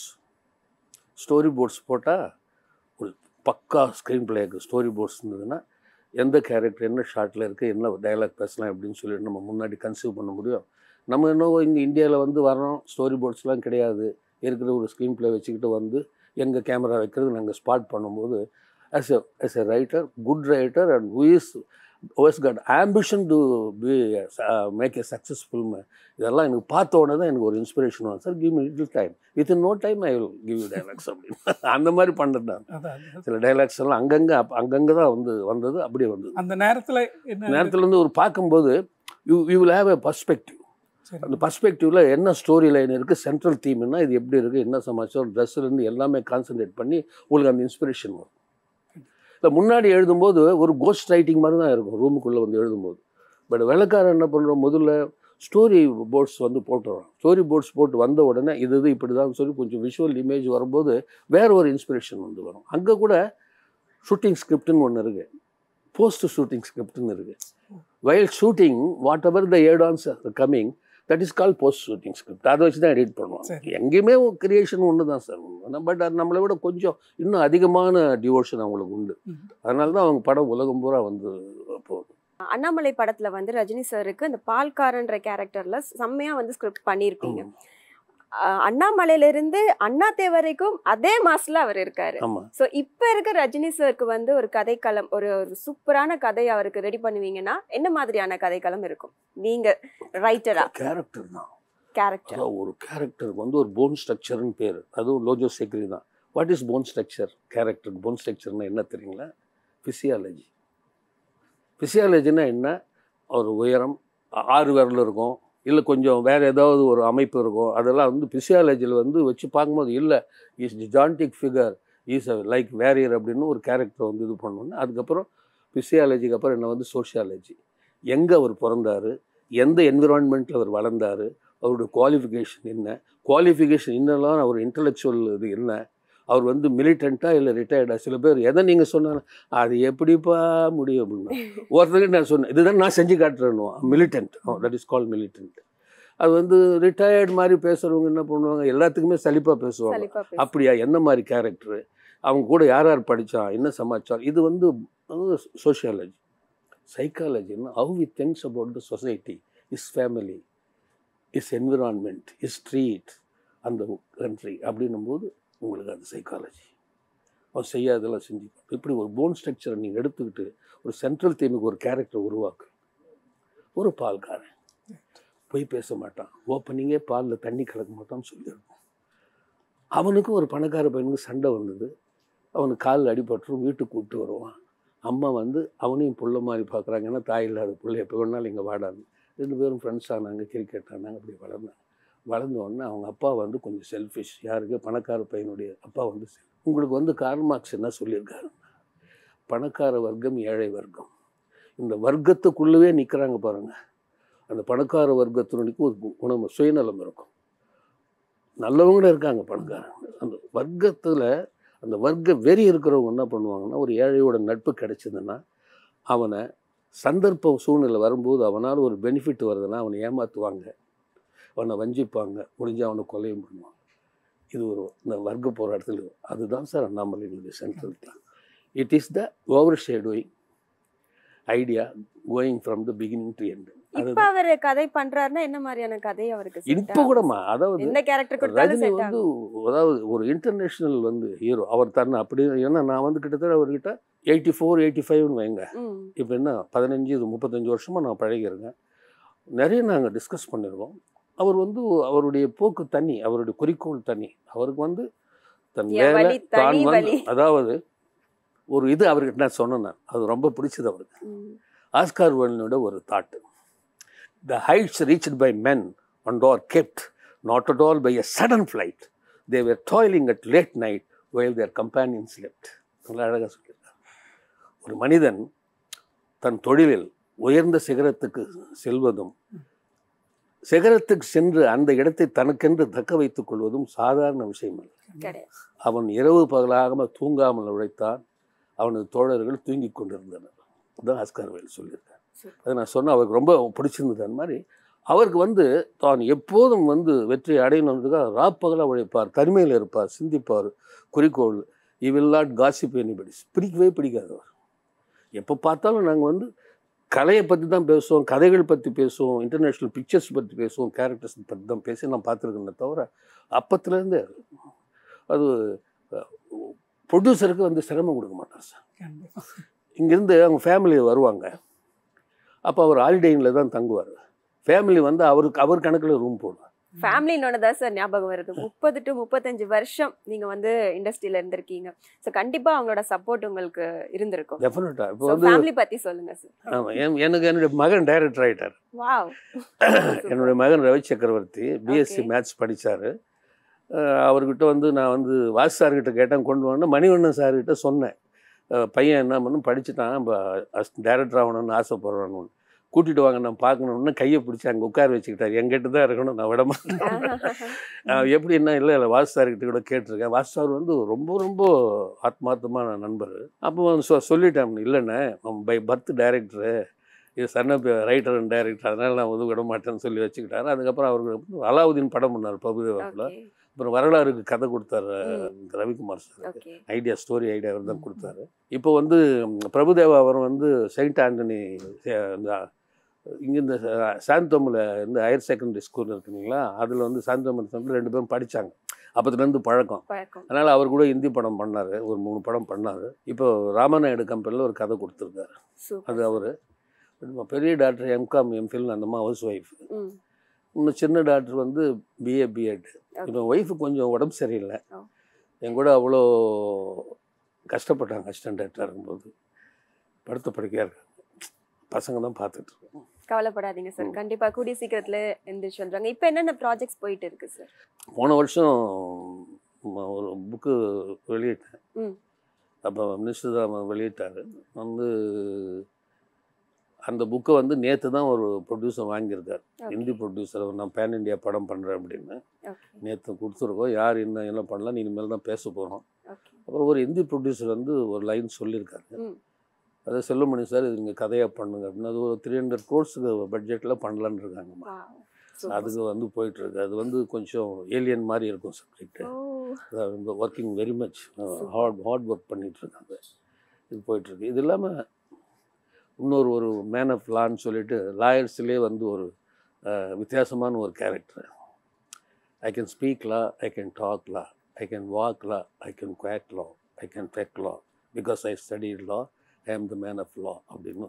story boards போட்டால் ஒரு பக்கா ஸ்க்ரீன் பிளேக்கு ஸ்டோரி போர்ட்ஸ் இருந்ததுன்னா எந்த கேரக்டர் என்ன ஷார்ட்டில் இருக்குது என்ன டைலாக் பேசலாம் அப்படின்னு சொல்லிட்டு நம்ம முன்னாடி கன்சீவ் பண்ண முடியும் நம்ம என்னவோ இங்கே இந்தியாவில் வந்து வரோம் ஸ்டோரி போர்ட்ஸ்லாம் கிடையாது இருக்கிற ஒரு ஸ்க்ரீன் பிளே வச்சுக்கிட்டு வந்து எங்கள் கேமரா வைக்கிறது நாங்கள் ஸ்பாட் பண்ணும்போது as a as a writer, good writer, and who is who has got ambition to be uh, make a successful man. இதெல்லாம் எனக்கு பார்த்த உடனே தான் எனக்கு ஒரு இன்ஸ்பிரேஷன் வரும் sir give me little time with in no time I will give you dialogues அப்படின்னு அந்த மாதிரி பண்ணுறது தான் அதான், அதான். சில டைலாக்ஸ் எல்லாம் அங்கங்கே அங்கங்கே தான் வந்து வந்தது அப்படியே வந்தது அந்த நேரத்துல என்ன நேரத்தில் வந்து ஒரு பார்க்கும்போது you you will have a perspective சரி. அந்த பர்ஸ்பெக்டிவில் என்ன ஸ்டோரி லைன் இருக்குது சென்ட்ரல் தீம்னா இது எப்படி இருக்குது என்ன சமாச்சாரம் ட்ரெஸ்ஸுலேருந்து எல்லாமே கான்சென்ட்ரேட் பண்ணி உங்களுக்கு அந்த இன்ஸ்பிரேஷன் வரும் இல்லை முன்னாடி எழுதும்போது ஒரு கோஸ்ட் ரைட்டிங் மாதிரி தான் இருக்கும் ரூமுக்குள்ளே வந்து எழுதும்போது பட் வெள்ளக்காரன் என்ன பண்ணுறோம் முதல்ல ஸ்டோரி போர்ட்ஸ் வந்து போட்டுறோம் ஸ்டோரி போர்ட்ஸ் போட்டு வந்த உடனே இது இது இப்படி தான் சொல்லி கொஞ்சம் விஷுவல் இமேஜ் வரும்போது வேற ஒரு இன்ஸ்பிரேஷன் வந்து வரும் அங்கே கூட ஷூட்டிங் ஸ்கிரிப்ட்னு ஒன்று இருக்குது போஸ்ட் ஷூட்டிங் ஸ்கிரிப்ட்னு இருக்குது while shooting what ever the additions coming that is call post shooting script அதை வச்சு தான் எடிட் பண்ணுவோம் சரி. எங்கேயுமே கிரியேஷன் ஒன்று தான் சார் பட் அது நம்மளை விட கொஞ்சம் இன்னும் அதிகமான டிவோஷன் அவங்களுக்கு உண்டு ம். அதனால தான் அவங்க படம் உலகம் பூரா வந்து போகுது அண்ணாமலை படத்துல வந்து ரஜினி சாருக்கு அந்த பால்காரன்ற கேரக்டர்ல செம்மையா வந்து ஸ்கிரிப்ட் பண்ணியிருப்பீங்க அஹ், அண்ணாமலையில இருந்து அண்ணாத்தே வரைக்கும் அதே மாஸ்ல அவர் இருக்காரு ஆமாம் சோ இப்ப இருக்க ரஜினி சாருக்கு வந்து ஒரு கதைக்களம் ஒரு ஒரு சூப்பரான கதை அவருக்கு ரெடி பண்ணுவீங்கன்னா என்ன மாதிரியான கதைக்களம் இருக்கும் நீங்க ரைட்டரா கேரக்டர் தான் கேரக்டர் அதான் ஒரு கேரக்டருக்கு வந்து ஒரு போன் ஸ்ட்ரக்சர்னு பேர் அதுவும் லோஜோ சேக்ரி தான் what is bone structure character bone ஸ்ட்ரக்சர்னா என்ன தெரியுங்களா ஃபிசியாலஜி ஃபிசியாலஜினா என்ன ஒரு உயரம் ஆ- ஆறு விரல் இருக்கும் இல்லை கொஞ்சம் வேறு ஏதாவது ஒரு அமைப்பு இருக்கும் அதெல்லாம் வந்து ஃபிசியாலஜியில் வந்து வச்சு பார்க்கும்போது இல்லை is gigantic figure is like warrior அப்படின்னு ஒரு கேரக்டர் வந்து இது பண்ணோன்னு அதுக்கப்புறம் ஃபிசியாலஜிக்கு அப்புறம் என்ன வந்து சோஷியாலஜி எங்கே அவர் பிறந்தார் எந்த என்விரான்மெண்ட்டில் அவர் வளர்ந்தார் அவருடைய குவாலிஃபிகேஷன் என்ன குவாலிஃபிகேஷன் என்னெல்லாம் அவர் இன்டலெக்சுவல் இது என்ன அவர் வந்து மிலிட்டண்ட்டா இல்லை ரிட்டையர்டா சில பேர் எதை நீங்கள் சொன்னாலும் அது எப்படிப்பா முடியும் அப்படின்னா ஒருத்தருக்கு நான் சொன்னேன் இதுதான் நான் செஞ்சு காட்டுறேன்னு militant that is call militant அது வந்து ரிட்டையர்ட் மாதிரி பேசுகிறவங்க என்ன பண்ணுவாங்க எல்லாத்துக்குமே சலிப்பாக பேசுவாங்க சலிப்பா பேசு. அப்படியா என்ன மாதிரி கேரக்டரு அவங்க கூட யார் யார் படித்தான் என்ன சமாச்சாரம் இது வந்து சோஷியாலஜி சைக்காலஜின்னா how we things about the society is family is environment is street அந்த கண்ட்ரி அப்படின்னும்போது உங்களுக்கு அது சைக்காலஜி அவன் செய்யாதெல்லாம் செஞ்சு இப்படி ஒரு போன் ஸ்ட்ரக்சரை நீங்கள் எடுத்துக்கிட்டு ஒரு சென்ட்ரல் தீமுக்கு ஒரு கேரக்டர் உருவாக்கு ஒரு பால்காரன் போய் பேச மாட்டான் ஓப்பனிங்கே பாலில் தண்ணி கலக்க மாட்டான்னு சொல்லியிருக்கோம் அவனுக்கும் ஒரு பணக்கார பையனுக்கு சண்டை வந்தது அவனுக்கு காலில் அடிபட்டுரும் வீட்டுக்கு கூப்பிட்டு வருவான் அம்மா வந்து அவனையும் புள்ள மாதிரி பார்க்குறாங்க ஏன்னா தாய் இல்லாத புள்ள எப்போ வேணாலும் இங்கே வாடான்னு ரெண்டு பேரும் ஃப்ரெண்ட்ஸ் ஆனாங்க கிரிக்கெட் ஆனாங்க அப்படி வளர்ந்தாங்க வளர்ந்த உடனே அவங்க அப்பா வந்து கொஞ்சம் செல்ஃபிஷ் யாருக்கு பணக்கார பையனுடைய அப்பா வந்து selfish. உங்களுக்கு வந்து கார்ல் மார்க்ஸ் என்ன சொல்லியிருக்காரு பணக்கார வர்க்கம் ஏழை வர்க்கம் இந்த வர்க்கத்துக்குள்ளவே நிற்கிறாங்க பாருங்க அந்த பணக்கார வர்க்கத்தினுடைய ஒரு கு- குணம் சுயநலம் இருக்கும் நல்லவங்களும் இருக்காங்க பணக்காரங்க அந்த வர்க்கத்தில் அந்த வர்க்க வெறி இருக்கிறவங்க என்ன பண்ணுவாங்கன்னா ஒரு ஏழையோட நட்பு கிடைச்சதுன்னா அவனை சந்தர்ப்பம் சூழ்நிலை வரும்போது அவனால் ஒரு பெனிஃபிட் வருதுன்னா அவனை ஏமாற்றுவாங்க அவனை வஞ்சிப்பாங்க முடிஞ்சு அவனை கொலையும் பண்ணுவாங்க இது ஒரு இந்த வர்க்க போராட்டத்தில் அதுதான் சார் அண்ணாமலையினுடைய சென்ட்ரல் தான் it is the overshadowing idea going from the beginning to end இப்ப அதுதான் அவர் கதை பண்றாருன்னா என்ன மாதிரியான கதை அவருக்கு set இப்போ ஆகும்? கூடமா அதாவது எந்த கேரக்டர் கொடுத்தாலும் ரஜினி செட் வந்து ஆகும் அதாவது ஒரு இன்டர்நேஷ்னல் வந்து ஹீரோ அவர் தன்னை அப்படி ஏன்னா நான் வந்து கிட்டத்தட்ட அவர்கிட்ட எயிட்டி ஃபோர் எயிட்டி ஃபைவ்னு வைங்க ம். இப்போ என்ன பதினஞ்சு இது முப்பத்தஞ்சு வருஷமாக நான் பழகிருக்கேன் நிறைய நாங்கள் டிஸ்கஸ் பண்ணியிருக்கோம் அவர் வந்து அவருடைய போக்கு தனி அவருடைய குறிக்கோள் தனி அவருக்கு வந்து தன் என் வேலை வழி தான் தனி வந்து வழி அதாவது ஒரு இது அவர்கிட்ட நான் சொன்னேன் நான். அது ரொம்ப பிடிச்சது அவருக்கு ம். ஆஸ்கார் வேர்ல்னோட ஒரு thought the heights reached by men and are kept not at all by a sudden flight they were toiling at late night while their companions left நல்லா அழகாக சொல்லியிருக்கார் ஒரு மனிதன் தன் தொழிலில் உயர்ந்த சிகரத்துக்கு செல்வதும் சிகரத்துக்கு சென்று அந்த இடத்தை தனக்கென்று தக்க வைத்துக் கொள்வதும் சாதாரண விஷயம் அல்ல கிடையாது அவன் இரவு பகலாக தூங்காமல் உழைத்தான் அவனது தோழர்கள் தூங்கிக் கொண்டிருந்தனர் அதான் ஆஸ்கார் வேல் சொல்லியிருக்கார் Super. அதை நான் சொன்னேன் அவருக்கு ரொம்ப பிடிச்சிருந்தது அந்த மாதிரி அவருக்கு வந்து தான் எப்போதும் வந்து வெற்றி அடையணுன்றதுக்காக ராப்பகலாக உழைப்பார் தனிமையில் இருப்பார் சிந்திப்பார் குறிக்கோள் he will not gossip anybody பிடிக்கவே பிடிக்காது அவர் எப்போ பார்த்தாலும் நாங்கள் வந்து கலையை பற்றி தான் பேசுவோம் கதைகள் பற்றி பேசுவோம் இன்டர்நேஷ்னல் பிக்சர்ஸ் பற்றி பேசுவோம் கேரக்டர்ஸ் பற்றி தான் பேசி நான் பார்த்துருக்கேனே தவிர அப்பத்துலேருந்தே அது ப்ரொடியூசருக்கு வந்து சிரமம் கொடுக்க மாட்டார் சார் கண்டிப்பா இங்கேருந்து அவங்க ஃபேமிலி வருவாங்க அப்போ அவர் ஹாலிடேயில் தான் தங்குவார் ஃபேமிலி வந்து அவருக்கு அவர் கணக்கில் ரூம் போடுவார் ஃபேமிலினோட தான் சார் ஞாபகம் வருது முப்பது டு முப்பத்தஞ்சு வருஷம் நீங்க வந்து இண்டஸ்ட்ரியில இருந்திருக்கீங்க ஸோ கண்டிப்பா அவங்களோட சப்போர்ட் உங்களுக்கு இருந்திருக்கும் டெஃபினட்டாக இப்போ ஸோ வந்து ஃபேமிலி பத்தி சொல்லுங்க சார் ஆமாம் என் எனக்கு என்னுடைய மகன் டைரக்டர் ஆகிட்டார் வாவ் என்னுடைய மகன் ரவி சக்கரவர்த்தி பிஎஸ்சி Okay. மேத்ஸ் படித்தார் அவர்கிட்ட வந்து நான் வந்து வாசு சார்கிட்ட கேட்டேன் கொண்டு வந்தேன் மணிவண்ணன் சார்கிட்ட சொன்னேன் அஹ் பையன் என்ன பண்ணும் படிச்சுட்டான் டேரக்டர் ஆகணும்னு ஆசைப்படுறான்னு கூட்டிட்டு வாங்க நான் பார்க்கணும்னு கையை பிடிச்சி அங்கே உட்கார வச்சுக்கிட்டார் என்கிட்ட தான் இருக்கணும் நான் விட மாட்டேன் அஹ் எப்படின்னா இல்லை இல்லை வாசு சார்கிட்ட கூட கேட்டிருக்கேன் வாசு சார் வந்து ரொம்ப ரொம்ப ஆத்மார்த்தமான நண்பர் அப்போ வந்து சொ சொல்லிட்டேன் இல்லைண்ணே பை பர்த் டைரக்டரு இது son of writer and director அதனால நான் வந்து விட மாட்டேன்னு சொல்லி வச்சுக்கிட்டாரு அதுக்கப்புறம் அவருக்கு வந்து அலாவுதீன் படம் பண்ணார் பிரபுதேவாவில் ஓகே அப்புறம் வரலாறுக்கு கதை கொடுத்தாரு ம். Ravikumar sir okay idea story idea அவர் தான் கொடுத்தாரு இப்போ வந்து ம், பிரபுதேவா அவர் வந்து செயின்ட் ஆண்டனி சே- இந்த இங்கே இந்த சாந்தோமில் இந்த ஹையர் செகண்டரி ஸ்கூல் இருக்குங்களா அதில் வந்து சாந்தோமில் சென்டர் ரெண்டு பேரும் படித்தாங்க அப்பத்துலேருந்து பழக்கம் பழக்கம் அதனால் அவர் கூட ஹிந்தி படம் பண்ணார் ஒரு மூணு படம் பண்ணார் இப்போ ராமநாயுடு கம்பெனியில் ஒரு கதை கொடுத்துருக்காரு சூப்பர் அது அவர் பெரிய டாக்டர் எம்காம் எம்ஃபில் அந்த அம்மா ஹவுஸ் ஒய்ஃப் ம் இன்னும் சின்ன டாக்டர் வந்து பிஏ பிஎட் Okay. இப்போ ஒய்ஃபு கொஞ்சம் உடம்பு சரியில்லை Oh. என் கூட அவ்வளோ கஷ்டப்பட்டாங்க அசிஸ்டன்ட் டாக்டராக இருக்கும்போது படுத்த படுக்கையாக இருக்காங்க பசங்க தான் பார்த்துட்டு இருக்கோம் கவலைப்படாதீங்க சார் ம். கண்டிப்பா கூடிய சீக்கிரத்துல எந்திரிச்சு வந்துருவாங்க இப்போ என்னென்ன ப்ராஜெக்ட்ஸ் போயிட்டு இருக்கு சார் போன வருஷம் ம- ஒரு புக்கு வெளியிட்டேன் ம். அப்போ மினிஸ்டர் தான் வெளியிட்டார் வந்து அந்த புக்கை வந்து நேற்று தான் ஒரு ப்ரொடியூசர் வாங்கியிருக்கார் ஹிந்தி ப்ரொடியூசர் நான் பேன் இண்டியா படம் பண்ணுறேன் அப்படின்னு ஓகே நேற்று கொடுத்துருக்கோம் யார் என்ன என்ன பண்ணலாம் இனிமேல் தான் பேச போகிறோம் ஓகே அப்புறம் ஒரு ஹிந்தி ப்ரொடியூசர் வந்து ஒரு லைன் சொல்லியிருக்காரு ம் அதை செல்லுமணி சார் இது நீங்கள் கதையாக பண்ணுங்க அப்படின்னு அது ஒரு த்ரீ ஹண்ட்ரட் க்ரோர்ஸுக்கு பட்ஜெட்டில் பண்ணலான்னு இருக்காங்கம்மா Wow. Super. அதுக்கு வந்து போயிட்டுருக்கு அது வந்து கொஞ்சம் ஏலியன் மாதிரி இருக்கும் subject oh working very much hard hard work பண்ணிட்டு இருக்காங்க இது போயிட்டுருக்கு இது இல்லாமல் இன்னொரு ஒரு மேன் ஆஃப் லான்னு சொல்லிட்டு லாயர்ஸ்லேயே வந்து ஒரு அஹ், வித்தியாசமான ஒரு character I can speak law I can talk law I can walk law I can quack law I can fake law because I study law I am the man of law அப்படின்னு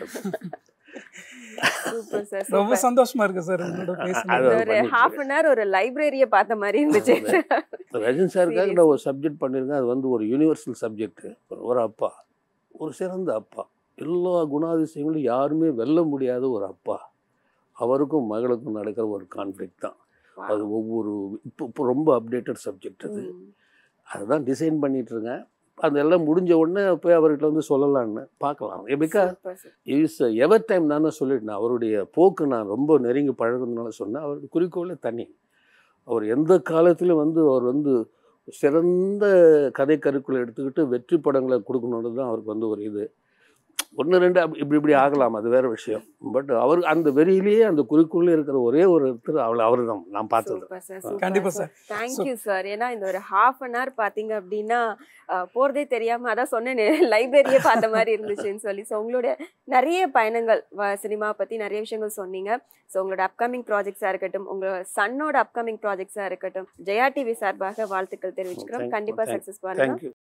சூப்பர் சார் ரொம்ப சூப்பர் சந்தோஷமா இருக்கு சார் உங்களோட அது பேசுனது ஒரு பண்ணிட்டு ஹாஃப் அன் ஹவர் ஒரு லைப்ரரியை பார்த்த மாதிரி இருந்துச்சு ரஜினி சாருக்காக நான் ஒரு சப்ஜெக்ட் பண்ணியிருக்கேன் அது வந்து ஒரு யூனிவர்சல் சப்ஜெக்ட் ஒரு அப்பா ஒரு சிறந்த அப்பா எல்லா குணாதிசயங்களும் யாருமே வெல்ல முடியாத ஒரு அப்பா அவருக்கும் மகளுக்கும் நடக்கிற ஒரு கான்ஃப்ளிக்ட் தான் அது ஒவ்வொரு இப்போ இப்போ ரொம்ப அப்டேட்டட் சப்ஜெக்ட் அது ம். அதுதான் டிசைன் பண்ணிட்டு இருக்கேன் அதெல்லாம் முடிஞ்ச உடனே போய் அவர்கிட்ட வந்து சொல்லலான்னு பார்க்கலாம் because Super, sir. Is ever time நான் தான் சொல்லிட்டேன் அவருடைய போக்கு நான் ரொம்ப நெருங்கி பழகுறதுனால சொன்னேன் அவருடைய குறிக்கோளே தனி அவர் எந்த காலத்திலும் வந்து அவர் வந்து சிறந்த கதை கருக்களை எடுத்துக்கிட்டு வெற்றி படங்களை கொடுக்கணுன்றது தான் அவருக்கு வந்து ஒரு இது ஒன்று ரெண்டு அப்படி இப்படி இப்படி ஆகலாம் அது வேற விஷயம் பட் அவர் அந்த வெறியிலேயே அந்த குறிக்கோளில் இருக்கிற ஒரே ஒரு ஒருத்தர் அவள் அவர் தான் நான் பார்த்தது Super, sir. Super, கண்டிப்பா, sir. sir. Thank you, sir. ஏன்னா இந்த ஒரு ஹாஃப் அன் ஹவர் பாத்தீங்க அப்படின்னா அஹ், போறதே தெரியாம அதான் சொன்னேன் லைப்ரரியே பார்த்த மாதிரி இருந்துச்சுன்னு சொல்லி ஸோ உங்களுடைய நிறைய பயணங்கள் சினிமா பத்தி நிறைய விஷயங்கள் சொன்னீங்க ஸோ உங்களோட அப்கமிங் ப்ராஜெக்ட்ஸா இருக்கட்டும் உங்க சன்னோட அப்கமிங் ப்ராஜெக்ட்ஸா இருக்கட்டும் ஜெயா டிவி சார்பாக வாழ்த்துக்கள் தெரிவிச்சுக்கிறோம் Thank- கண்டிப்பா thank- சக்சஸ் பண்ணுங்க தேங்க்யூ